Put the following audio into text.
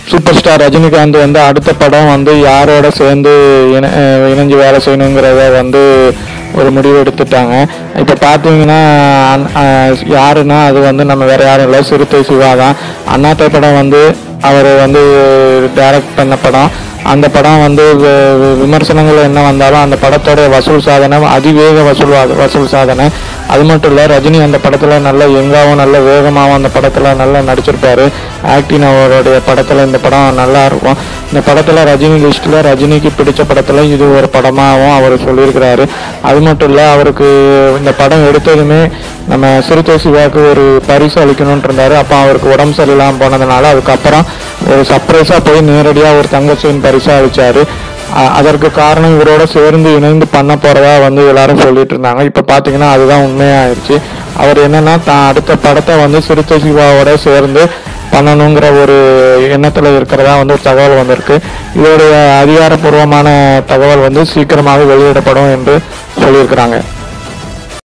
super star Rajinikanth வந்து அடுத்த படம் வந்து யாரோட சேர்ந்து இணை அஹ் இணைஞ்சு வேலை செய்யணுங்கிறத வந்து ஒரு முடிவு எடுத்துட்டாங்க இப்போ பார்த்தீங்கன்னா அன்- அஹ் யாருன்னா அது வந்து நம்ம வேற யாரும் இல்லை சிறுத்தை சிவா தான் அண்ணாத்த படம் வந்து அவர் வந்து டைரக்ட் பண்ண படம் அந்த படம் வந்து வி- வி- விமர்சனங்கள் என்ன வந்தாலும் அந்த படத்தோட வசூல் சாதனை அதிவேக வசூல் வா- வசூல் சாதனை அது மட்டும் இல்லை ரஜினி அந்த படத்தில் நல்ல எங்காவும் நல்ல வேகமாகவும் அந்த படத்தில் நல்லா நடிச்சிருப்பாரு ஆக்டின் அவருடைய படத்தில் இந்த படம் நல்லா இருக்கும் இந்த படத்தில் ரஜினி லிஸ்ட்டில் ரஜினிக்கு பிடிச்ச படத்தில் இது ஒரு படமாகவும் அவர் சொல்லியிருக்கிறாரு அது மட்டும் இல்லை அவருக்கு இந்த படம் எடுத்ததுமே நம்ம சிறுத்தை சிவாவுக்கு ஒரு பரிசு அளிக்கணும்னு இருந்தாரு அப்போ அவருக்கு உடம்பு சரியில்லாமல் போனதுனால அதுக்கப்புறம் ஒரு சர்ப்ரைஸாக போய் நேரடியாக ஒரு தங்கச்சியின் பரிசா அளிச்சாரு அ- அதற்கு காரணம் இவரோட சேர்ந்து இணைந்து பண்ண போறதா வந்து எல்லாரும் சொல்லிட்டு இருந்தாங்க இப்போ பார்த்தீங்கன்னா அதுதான் உண்மையாயிருச்சு அவர் என்னன்னா தான் அடுத்த படத்தை வந்து சிறுத்தை சிவாவோட சேர்ந்து பண்ணணுங்கிற ஒரு எண்ணத்தில் இருக்கிறதா வந்து ஒரு தகவல் வந்திருக்கு இதோடைய அதிகாரப்பூர்வமான தகவல் வந்து சீக்கிரமாக வெளியிடப்படும் என்று சொல்லியிருக்கிறாங்க